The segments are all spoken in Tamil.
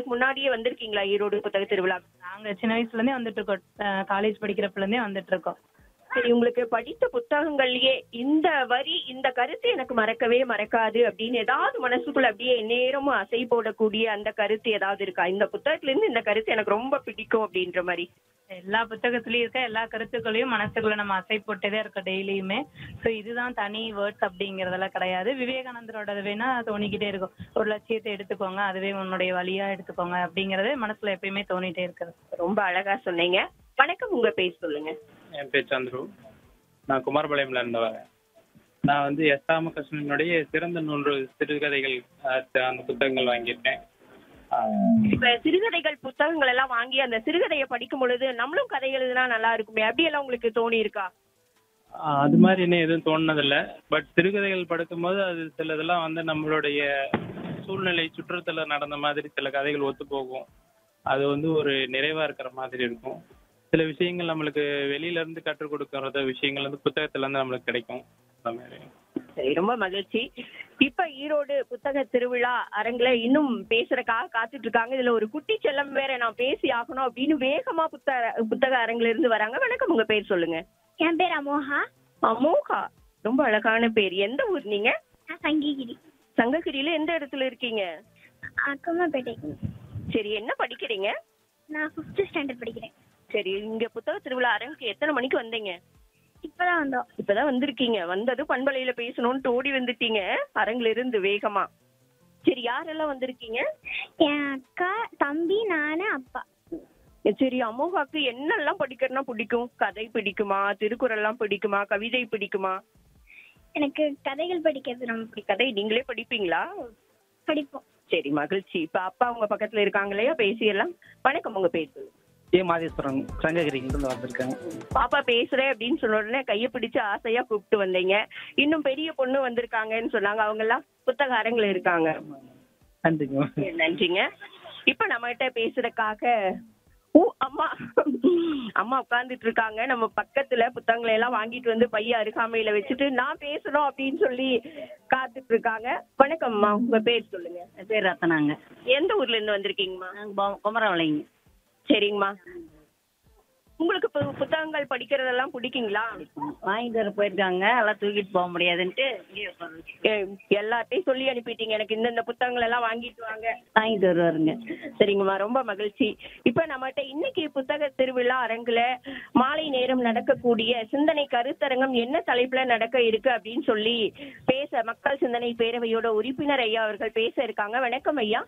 இதுக்கு முன்னாடியே வந்திருக்கீங்களா ஈரோடு புத்தக திருவிழா நாங்க சின்ன வயசுல இருந்தே வந்துட்டு இருக்கோம் காலேஜ் படிக்கிறப்பல இருந்தே வந்துட்டு இருக்கோம் சரி உங்களுக்கு படித்த புத்தகங்கள்லயே இந்த வரி இந்த கருத்து எனக்கு மறக்கவே மறக்காது அப்படின்னு ஏதாவது மனசுக்குள்ள அப்படியே நேரமும் அசை போடக்கூடிய அந்த கருத்து ஏதாவது இருக்கா இந்த புத்தகத்துல இருந்து இந்த கருத்து எனக்கு ரொம்ப பிடிக்கும் அப்படின்ற மாதிரி எல்லா புத்தகத்திலயும் இருக்க எல்லா கருத்துக்களையும் மனசுக்குள்ள நம்ம அசை போட்டுட்டே இருக்கோம் டெய்லியுமே ஸோ இதுதான் தனி வேர்ட்ஸ் அப்படிங்கறதெல்லாம் கிடையாது விவேகானந்தரோட வேணா தோணிக்கிட்டே இருக்கும் ஒரு லட்சியத்தை எடுத்துக்கோங்க அதுவே உன்னுடைய வழியா எடுத்துக்கோங்க அப்படிங்கறது மனசுல எப்பயுமே தோணிட்டே இருக்குது ரொம்ப அழகா சொன்னீங்க வணக்கம் உங்க பேர் சொல்லுங்க என் பேர் சந்துரு நான் குமாரபாளையம்ல இருந்து வரேன் நான் வந்து எஸ் ராமகிருஷ்ணனுடைய சிறந்த நூறு சிறுகதைகள் அஹ், அந்த புத்தகங்கள் வாங்கியிருக்கேன் அஹ், இப்ப சிறுகதைகள் புத்தகங்கள் எல்லாம் வாங்கி அந்த சிறுகதையை படிக்கும் பொழுது நம்மளும் கதை எழுதுனா நல்லா இருக்குமே அப்படியெல்லாம் உங்களுக்கு தோணி இருக்கா அஹ், அது மாதிரி இன்னும் எதுவும் தோணுனதில்ல பட் சிறுகதைகள் படிக்கும்போது அது சிலதெல்லாம் வந்து நம்மளுடைய சூழ்நிலை சுற்றத்துல நடந்த மாதிரி சில கதைகள் ஒத்து போகும் அது வந்து ஒரு நிறைவா இருக்கிற மாதிரி இருக்கும் சில விஷயங்கள் நம்மளுக்கு வெளியில இருந்து கற்றுக் கொடுக்கறத விஷயங்கள் வந்து புத்தகத்துல இருந்து நம்மளுக்கு கிடைக்கும் அந்த மாதிரி சரி ரொம்ப மகிழ்ச்சி இப்ப ஈரோடு புத்தக திருவிழா அரங்குல இன்னும் பேசுறதுக்காக காத்துட்டு இருக்காங்க இதுல ஒரு குட்டி செல்லம் வேற நான் பேசி ஆகணும் அப்படின்னு வேகமா புத்தக புத்தக அரங்குல இருந்து வராங்க வணக்கம் உங்க பேர் சொல்லுங்க என் பேர் அமோகா அமோகா ரொம்ப அழகான பேர் எந்த ஊர் நீங்க நான் சங்ககிரி சங்ககிரியில எந்த இடத்துல இருக்கீங்க அக்கம்மாப்பேட்டைக்கு சரி என்ன படிக்கிறீங்க நான் ஃபிஃப்த் ஸ்டாண்டர்ட் படிக்கிறேன் சரி இங்க புத்தக திருவிழா அரங்குக்கு எத்தனை மணிக்கு வந்தீங்க இப்பதான் வந்தோம் இப்பதான் வந்திருக்கீங்க வந்தது பண்பலையில பேசணும்னு ஓடி வந்துட்டீங்க அரங்குல இருந்து வேகமா சரி யாரெல்லாம் வந்திருக்கீங்க என் அக்கா தம்பி நானு அப்பா சரி அமோகாக்கு என்னெல்லாம் படிக்கிறதுனா பிடிக்கும் கதை பிடிக்குமா திருக்குறள்லாம் பிடிக்குமா கவிதை பிடிக்குமா எனக்கு கதைகள் படிக்கிறது ரொம்ப பிடிக்கும் கதை நீங்களே படிப்பீங்களா படிப்போம் சரி மகிழ்ச்சி இப்ப அப்பா உங்க பக்கத்துல இருக்காங்க இல்லையா பேசிடலாம் வணக்கம் உங்க பேர் சொல்லுங்க. ஏ மாதேஸ்வரன் சங்ககிரியிலிருந்து வந்திருக்கேன் பாப்பா பேசுறேன் அப்படின்னு சொன்ன உடனே கைய பிடிச்சு ஆசையா கூப்பிட்டு வந்தீங்க இன்னும் பெரிய பொண்ணு வந்திருக்காங்கன்னு சொன்னாங்க அவங்க எல்லாம் புத்தக அரங்குல இருக்காங்க நன்றிங்க சரி, நன்றிங்க இப்ப நம்ம கிட்ட பேசுறதுக்காக ஓ அம்மா அம்மா உட்கார்ந்துட்டு இருக்காங்க நம்ம பக்கத்துல புத்தகங்களை எல்லாம் வாங்கிட்டு வந்து பைய அருகாமையில வச்சுட்டு நான் பேசணும் அப்படின்னு சொல்லி காத்துட்டு இருக்காங்க வணக்கம்மா உங்க பேர் சொல்லுங்க என் பேர் ரத்தனாங்க எந்த ஊர்ல இருந்து வந்திருக்கீங்கம்மா நாங்கள் குமரவளைங்க சரிங்கம்மா உங்களுக்கு பு- புத்தகங்கள் படிக்கிறதெல்லாம் பிடிக்குங்களா வாங்கிட்டு வர போயிருக்காங்க எல்லாம் தூக்கிட்டு போக முடியாதுன்ட்டு இங்கேயே உட்கார்ந்து ஏ, எல்லார்ட்டையும் சொல்லி அனுப்பிட்டீங்க எனக்கு இந்தந்த புத்தகங்கள் எல்லாம் வாங்கிட்டு வாங்க வாங்கிட்டு வருவாருங்க சரிங்கம்மா ரொம்ப மகிழ்ச்சி இப்ப நம்மகிட்ட இன்னைக்கு புத்தக திருவிழா அரங்குல மாலை நேரம் நடக்கக்கூடிய சிந்தனை கருத்தரங்கம் என்ன தலைப்புல நடக்க இருக்கு அப்படின்னு சொல்லி பேச மக்கள் சிந்தனை பேரவையோட உறுப்பினர் ஐயா அவர்கள் பேச இருக்காங்க வணக்கம் ஐயா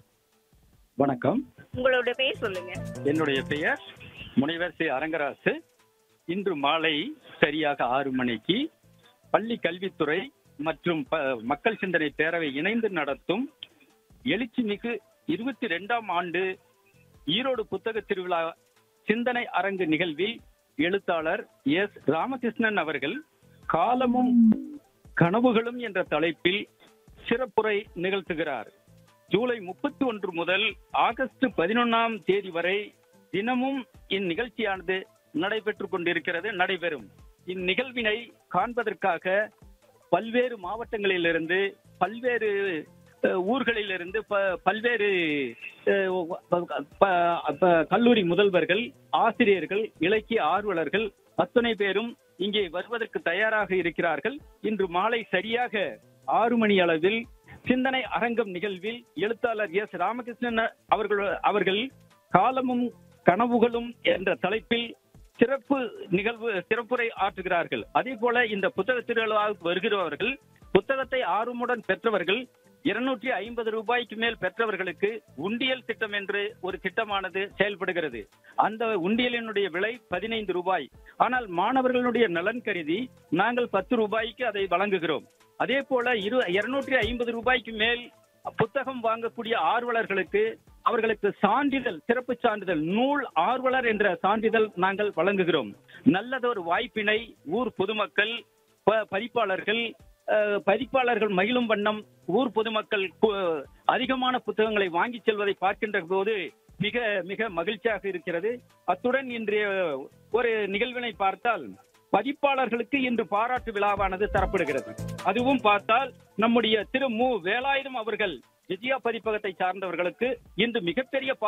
வணக்கம் உங்களோட பேர் சொல்லுங்க என்னுடைய பெயர் முனைவர் சி அரங்கராசு இன்று மாலை சரியாக ஆறு மணிக்கு பள்ளி கல்வித்துறை மற்றும் ப- மக்கள் சிந்தனை பேரவை இணைந்து நடத்தும் எழுச்சிமிகு இருபத்தி ரெண்டாம் ஆண்டு ஈரோடு புத்தக திருவிழா சிந்தனை அரங்கு நிகழ்வில் எழுத்தாளர் எஸ் ராமகிருஷ்ணன் அவர்கள் காலமும் கனவுகளும் என்ற தலைப்பில் சிறப்புரை நிகழ்த்துகிறார் ஜூலை முப்பத்தி ஒன்று முதல் ஆகஸ்ட் பதினொன்னாம் தேதி வரை தினமும் இந்நிகழ்ச்சியானது நடைபெற்றுக் கொண்டிருக்கிறது நடைபெறும் இந்நிகழ்வினை காண்பதற்காக பல்வேறு மாவட்டங்களிலிருந்து பல்வேறு அஹ், ஊர்களிலிருந்து ப- பல்வேறு அஹ், ப- ப- ப- கல்லூரி முதல்வர்கள் ஆசிரியர்கள் இலக்கிய ஆர்வலர்கள் அத்தனை பேரும் இங்கே வருவதற்கு தயாராக இருக்கிறார்கள் இன்று மாலை சரியாக ஆறு மணி அளவில் சிந்தனை அரங்கம் நிகழ்வில் எழுத்தாளர் எஸ் ராமகிருஷ்ணன் அவர்கள் அவர்கள் காலமும் கனவுகளும் என்ற தலைப்பில் சிறப்பு நிகழ்வு சிறப்புரை ஆற்றுகிறார்கள் அதே போல இந்த புத்தக திருவிழாவுக்கு வருகிறவர்கள் புத்தகத்தை ஆர்வமுடன் பெற்றவர்கள் இருநூற்றி ஐம்பது ரூபாய்க்கு மேல் பெற்றவர்களுக்கு உண்டியல் திட்டம் என்று ஒரு திட்டமானது செயல்படுகிறது அந்த உண்டியலினுடைய விலை பதினைந்து ரூபாய் ஆனால் மாணவர்களுடைய நலன் கருதி நாங்கள் பத்து ரூபாய்க்கு அதை வழங்குகிறோம் அதே போல இரு இருநூற்றி ஐம்பது ரூபாய்க்கு மேல் புத்தகம் வாங்கக்கூடிய ஆர்வலர்களுக்கு அவர்களுக்கு சான்றிதழ் சிறப்பு சான்றிதழ் நூல் ஆர்வலர் என்ற சான்றிதழ் நாங்கள் வழங்குகிறோம் நல்லதொரு வாய்ப்பினை ஊர் பொதுமக்கள் ப- பதிப்பாளர்கள் அஹ், பதிப்பாளர்கள் மகிழும் வண்ணம் ஊர் பொதுமக்கள் கு- அதிகமான புத்தகங்களை வாங்கி செல்வதை பார்க்கின்ற போது மிக மிக மகிழ்ச்சியாக இருக்கிறது அத்துடன் இன்றைய ஒரு நிகழ்வினை பார்த்தால் பதிப்பாளர்களுக்கு இன்று பாராட்டு விழாவானது தரப்படுகிறது அதுவும் பார்த்தால் நம்முடைய திரு மு வேலாயுதம் அவர்கள் விஜயா பதிப்பகத்தை சார்ந்தவர்களுக்கு இன்று மிகப்பெரிய பா-